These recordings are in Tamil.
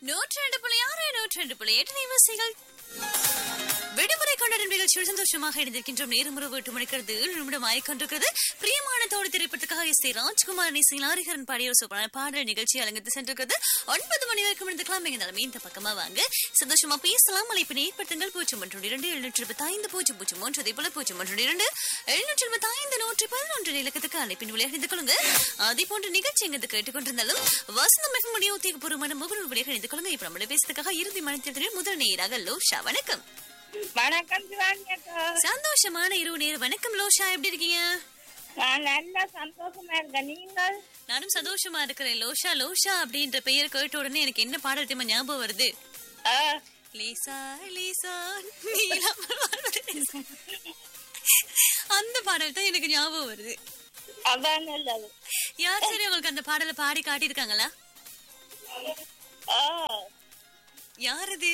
நூற்றி ரெண்டு புள்ளி ஆறு நூற்றி ரெண்டு புள்ளி எட்டு நிமிஷங்கள் விடுமுறை கொண்டாடும் நிகழ்ச்சியில் சந்தோஷமாக இணைந்திருக்கின்றோம் நேரம் இரவு எட்டு மணிக்கிறது ஏழு நிமிடம் ஆயிக்கொண்டிருக்கிறது பிரியமான தோடு திரைப்படத்துக்காக எஸ் ஏ ராஜ்குமார் இசை லாரிகரன் பாடிய ஒரு சூப்பரான பாடல் நிகழ்ச்சி அலங்கத்து சென்றிருக்கிறது ஒன்பது மணி வரைக்கும் இருந்துக்கலாம் எங்க நிலைமை இந்த பக்கமா வாங்க சந்தோஷமா பேசலாம் அழைப்பினை ஏற்படுத்துங்கள் பூஜ்ஜியம் ஒன்று இரண்டு எழுநூற்றி இருபத்தி ஐந்து பூஜ்ஜியம் பூஜ்ஜியம் ஒன்று அதே போல பூஜ்ஜியம் ஒன்று இரண்டு எழுநூற்றி இருபத்தி ஐந்து நூற்றி பதினொன்று இலக்கத்துக்கு அழைப்பின் விளையாடிந்து கொள்ளுங்க அதே போன்ற நிகழ்ச்சி எங்கு கேட்டுக்கொண்டிருந்தாலும் வசந்தம் எஃப்எம் உடைய உத்தியோகபூர்வமான முகநூல் வழியாக இணைந்து கொள்ளுங்க இப்ப நம்மள பேசுறதுக்காக இறுதி மனத்திற்கு முதல் நேராக லோஷா வணக்கம் வணக்கம் சிவானி அக்கா சந்தோஷமான இரவு நேரம் வணக்கம் லோஷா எப்படி இருக்கீங்க நான் நல்லா சந்தோஷமா இருக்கேன் நீங்கள் நானும் சந்தோஷமா இருக்கிறேன் லோஷா லோஷா அப்படின்ற பெயர் கேட்ட உடனே எனக்கு என்ன பாடல் தெரியுமா ஞாபகம் வருது ஆ, லீசா லீசா நீலாம்பல் வாழ்வது லேசா. அந்த பாடல் தான் எனக்கு ஞாபகம் வருது அதான் நல்லது யார் சரி உங்களுக்கு அந்த பாடலை பாடி காட்டியிருக்காங்களா ஆ, யார் அது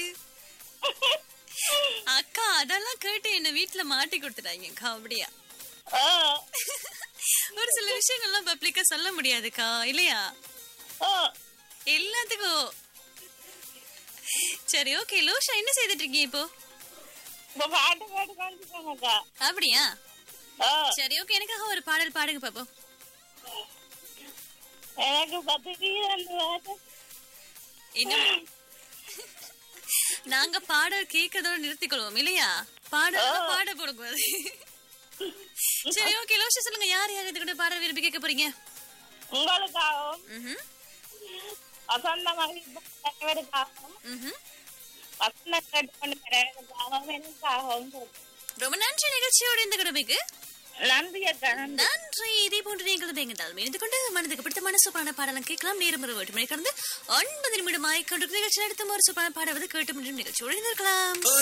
அக்கா அதெல்லாம் கேட்டு என்ன வீட்டுல மாட்டி கொடுத்துட்டாங்க அக்கா அப்படியா ஆ, ஒரு சில விஷயங்கள்லாம் பப்ளிக்கா சொல்ல முடியாதுக்கா இல்லையா ஆ. எல்லாத்துக்கும் சரி ஓகே லோஷா என்ன செய்துட்டு இருக்கீங்க இப்போ இப்ப பாட்டு பாட்டு காமிச்சிக்கோங்க அக்கா அப்படியா ஆ, சரி ஓகே எனக்காக ஒரு பாடல் பாடுங்க பாப்போம் எனக்கு பத்திரிக்கை அந்த பாட்டு என்ன நாங்க பாடல் கேட்கறதோட நிறுத்திக் கொள்வோம் இல்லையா பாடல் பாட போடக்கூடாது சரி ஓகே லோஷா சொல்லுங்க யார் யார் இது கூட பாடல் விரும்பி கேட்க போறீங்க உங்களுக்காகவும் ம்ஹும், வசந்த மகிழ்ச்சிக்காகவும் ம்ஹும். வசந்த கேட்டு கொண்டு பிறகுக்காகவும் எனக்காகவும் சொல்றேன். ரொம்ப நன்றி நிகழ்ச்சியோட இந்த கடமைக்கு நன்றி அக்கா நன்றி நன்றி இதே போன்று நீங்கள் எங்கத்தாலும் இணைந்து கொண்டு மனதுக்கு பிடித்தமான சூப்பரான பாடலாம் கேட்கலாம் நேரம் ஒரு எட்டு மணி கடந்து ஒன்பது நிமிடம் ஆய்கொண்டு நிகழ்ச்சி நடத்தும் ஒரு சூப்பரான பாடவது கேட்டு முடியும் நிகழ்ச்சியோடு இருந்திருக்கலாம்